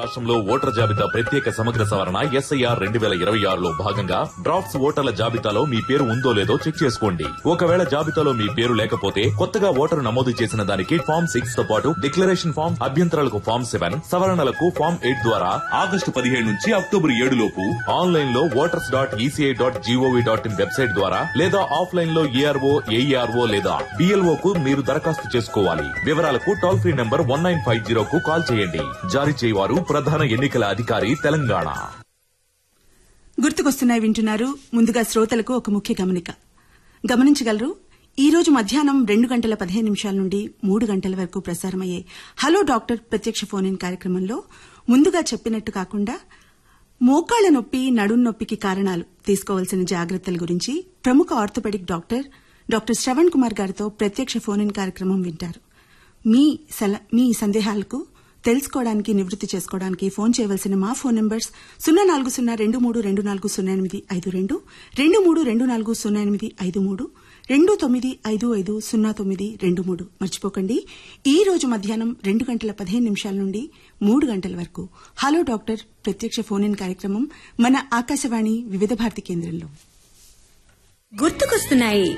రాష్ట్రంలో ఓటర్ల జాబితా ప్రత్యేక సమగ్ర సవరణ ఎస్ఐఆర్ రెండు వేల ఇరవై ఆరులో భాగంగా డ్రాఫ్ట్స్ ఓటర్ల జాబితాలో మీ పేరు ఉందో లేదో చెక్ చేసుకోండి ఒకవేళ జాబితాలో మీ పేరు లేకపోతే కొత్తగా ఓటరు నమోదు చేసిన దానికి ఫామ్ సిక్స్ తో పాటు డిక్లరేషన్ ఫామ్ అభ్యంతరాలకు ఫామ్ సెవెన్ సవరణలకు ఫామ్ ఎయిట్ ద్వారా ఆగస్టు పదిహేడు నుంచి అక్టోబర్ ఏడు లోపు ఆన్లైన్ లో voters dot ECI dot G O V dot in website ద్వారా లేదా ఆఫ్లైన్ లో ఏఆర్ఓ ఏఈఆర్ఓ లేదా బిఎల్ఓ కు మీరు దరఖాస్తు చేసుకోవాలి వివరాలకు toll free number one nine five zero కు కాల్ చేయండి జారీ చేయవారు ప్రధాన ఎన్నికల అధికారి తెలంగాణ గుర్తుకొస్తున్నాయి వింటున్నారు ముందుగా శ్రోతలకు ఒక ముఖ్య గమనిక గమనించగలరు ఈ రోజు మధ్యాహ్నం రెండు గంటల పదిహేను నిమిషాల నుండి మూడు గంటల వరకు ప్రసారమయ్యే హలో డాక్టర్ ప్రత్యక్ష ఫోన్ ఇన్ కార్యక్రమంలో ముందుగా చెప్పినట్టు కాకుండా మోకాళ్ల నొప్పి నడుం నొప్పికి కారణాలు తీసుకోవాల్సిన జాగ్రత్తల గురించి ప్రముఖ orthopaedic doctor doctor Shravan Kumar గారితో ప్రత్యక్ష ఫోన్ ఇన్ కార్యక్రమం వింటారు మీ సల- మీ సందేహాలకు తెలుసుకోవడానికి నివృత్తి చేసుకోవడానికి ఫోన్ చేయవలసిన మా ఫోన్ నంబర్స్ సున్నా నాలుగు సున్నా రెండు మూడు రెండు నాలుగు సున్నా ఎనిమిది ఐదు రెండు రెండు మూడు రెండు నాలుగు సున్నా ఎనిమిది ఐదు మూడు రెండు తొమ్మిది ఐదు ఐదు సున్నా తొమ్మిది రెండు మూడు మర్చిపోకండి ఈ రోజు మధ్యాహ్నం రెండు గంటల పదిహేను నిమిషాల నుండి మూడు గంటల వరకు హలో డాక్టర్ ప్రత్యక్ష ఫోన్ ఇన్ కార్యక్రమం మన ఆకాశవాణి వివిధ భారతి కేంద్రంలో గుర్తుకొస్తున్నాయి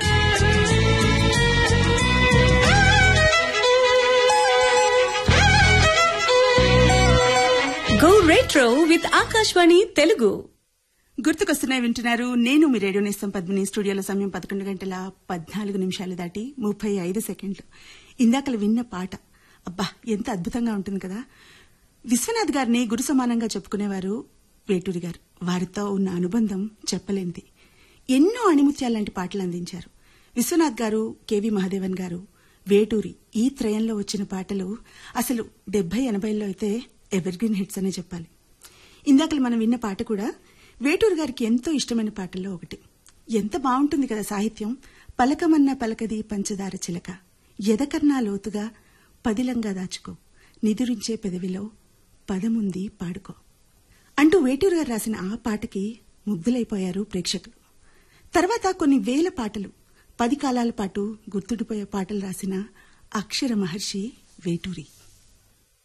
go retro with Akashvani Telugu గుర్తుకొస్తున్నాయి వింటున్నారు నేను మీ రేడియో నేస్తం పద్మిని స్టూడియోలో సమయం పదకొండు గంటల పద్నాలుగు నిమిషాలు దాటి ముప్పై ఐదు సెకండ్లు ఇందాకలు విన్న పాట అబ్బా ఎంత అద్భుతంగా ఉంటుంది కదా విశ్వనాథ్ గారిని గురు సమానంగా చెప్పుకునేవారు వేటూరి గారు వారితో ఉన్న అనుబంధం చెప్పలేనిది ఎన్నో అణిముత్యాల లాంటి పాటలు అందించారు విశ్వనాథ్ గారు కెవి మహాదేవన్ గారు వేటూరి ఈ త్రయంలో వచ్చిన పాటలు అసలు డెబ్బై ఎనభైలో అయితే ఎవర్గ్రీన్ హిట్స్ అనే చెప్పాలి ఇందాకలు మనం విన్న పాట కూడా వేటూరు గారికి ఎంతో ఇష్టమైన పాటల్లో ఒకటి ఎంత బాగుంటుంది కదా సాహిత్యం పలకమన్న పలకది పంచదార చిలక ఎదకర్నా లోతుగా పదిలంగా దాచుకో నిదురించే పెదవిలో పదముంది పాడుకో అంటూ వేటూరు గారు రాసిన ఆ పాటకి ముగ్ధులైపోయారు ప్రేక్షకులు తర్వాత కొన్ని వేల పాటలు పది కాలాల పాటు గుర్తుండిపోయే పాటలు రాసిన అక్షర మహర్షి వేటూరి